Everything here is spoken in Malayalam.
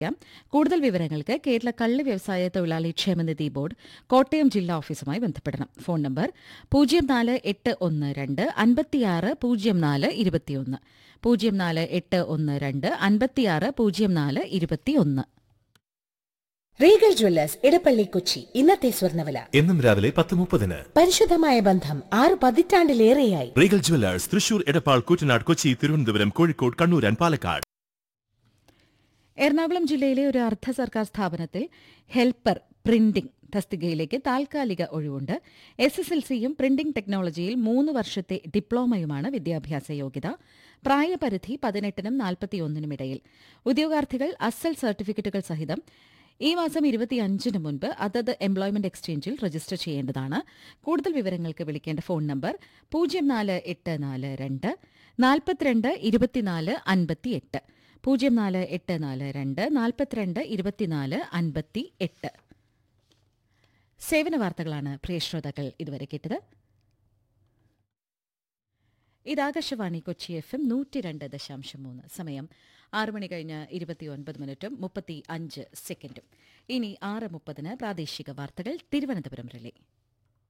അറിയിക്കാം കൂടുതൽ വിവരങ്ങൾക്ക് കേരള കള്ള് വ്യവസായ തൊഴിലാളി ക്ഷേമനിധി ബോർഡ് കോട്ടയം ജില്ലാ ഓഫീസുമായി ബന്ധപ്പെടണം ഫോൺ നമ്പർ പൂജ്യം നാല് എട്ട് ഒന്ന് രണ്ട് അൻപത്തിയാറ് പൂജ്യം നാല് ഇരുപത്തിയൊന്ന് പൂജ്യം നാല് എട്ട് ഒന്ന് രണ്ട് അൻപത്തിയാറ് പൂജ്യം നാല് ഇരുപത്തിയൊന്ന് റീഗൽ ജ്വല്ലേഴ്സ് ഇടപ്പള്ളി കൊച്ചി ഇന്നത്തെ സ്വർണ്ണവില എന്നും രാവിലെ പത്ത് മുപ്പതിന് പരിശുദ്ധമായ ബന്ധം ആറ് പതിറ്റാണ്ടിലേറെയായി Regal Jewellers Thrissur Edappal Koottanad Kochi Thiruvananthapuram Kozhikode Kannur and Palakkad Ernakulam ജില്ലയിലെ ഒരു അർദ്ധ സർക്കാർ സ്ഥാപനത്തിൽ ഹെൽപ്പർ പ്രിന്റിംഗ് തസ്തികയിലേക്ക് താൽക്കാലിക ഒഴിവുണ്ട് എസ് എസ് എൽ സിയും പ്രിന്റിംഗ് ടെക്നോളജിയിൽ മൂന്ന് വർഷത്തെ ഡിപ്ലോമയുമാണ് വിദ്യാഭ്യാസ യോഗ്യത പ്രായപരിധി പതിനെട്ടിനും നാൽപ്പത്തിയൊന്നിനും ഇടയിൽ ഉദ്യോഗാർത്ഥികൾ അസൽ സർട്ടിഫിക്കറ്റുകൾ സഹിതം ഈ മാസം ഇരുപത്തിയഞ്ചിന് മുൻപ് അതത് എംപ്ലോയ്മെന്റ് എക്സ്ചേഞ്ചിൽ രജിസ്റ്റർ ചെയ്യേണ്ടതാണ് കൂടുതൽ വിവരങ്ങൾക്ക് വിളിക്കേണ്ട ഫോൺ നമ്പർ പൂജ്യം നാല് എട്ട് നാല് രണ്ട് നാൽപ്പത്തിരണ്ട് ഇരുപത്തിനാല് അൻപത്തിയെട്ട് പൂജ്യം നാല് എട്ട് നാല് രണ്ട് നാൽപ്പത്തിരണ്ട് ഇരുപത്തിനാല് അൻപത്തി എട്ട് സേവന വാർത്തകളാണ് പ്രിയ ശ്രോതാക്കൾ ഇതുവരെ കേട്ടത് ഇത് ആകാശവാണി കൊച്ചി എഫ് എം നൂറ്റി രണ്ട് ദശാംശം മൂന്ന് സമയം ആറ് മണി കഴിഞ്ഞ് ഇരുപത്തിയൊൻപത് മിനിറ്റും മുപ്പത്തി അഞ്ച് സെക്കൻഡും ഇനി ആറ് മുപ്പതിന് പ്രാദേശിക വാർത്തകൾ തിരുവനന്തപുരം റിലേ